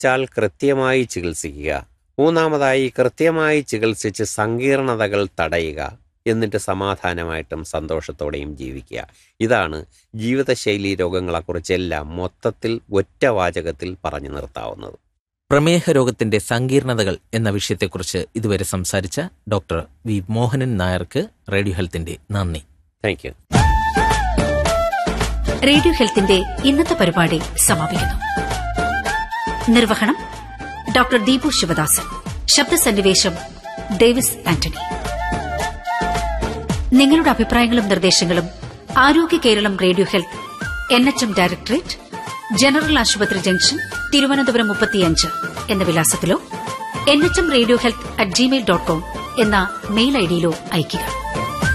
ബാധിച്ചാൽ കൃത്യമായി ചികിത്സിക്കുക മൂന്നാമതായി കൃത്യമായി ചികിത്സിച്ച് സങ്കീർണതകൾ തടയുക എന്നിട്ട് സമാധാനമായിട്ടും സന്തോഷത്തോടെയും ജീവിക്കുക ഇതാണ് ജീവിതശൈലി രോഗങ്ങളെക്കുറിച്ചെല്ലാം മൊത്തത്തിൽ ഒറ്റ വാചകത്തിൽ പറഞ്ഞു നിർത്താവുന്നത് പ്രമേഹ രോഗത്തിന്റെ സങ്കീർണതകൾ എന്ന വിഷയത്തെക്കുറിച്ച് ഇതുവരെ സംസാരിച്ച ഡോക്ടർ വി മോഹനൻ നായർക്ക് റേഡിയോ ഹെൽത്തിന്റെ നന്ദി താങ്ക് യു റേഡിയോ ഹെൽത്തിന്റെ ഇന്നത്തെ പരിപാടി സമാപിക്കുന്നു നിർവഹണം ഡോക്ടർ ദീപു ശിവദാസൻ ശബ്ദസന്നിവേശം ഡേവിസ് ആന്റണി നിങ്ങളുടെ അഭിപ്രായങ്ങളും നിർദ്ദേശങ്ങളും ആരോഗ്യ Keralam radio health N H M directorate general ആശുപത്രി ജംഗ്ഷൻ തിരുവനന്തപുരം മുപ്പത്തിയഞ്ച് എന്ന വിലാസത്തിലോ N H M radio health at Gmail dot com എന്ന മെയിൽ ഐഡിയിലോ അയയ്ക്കുക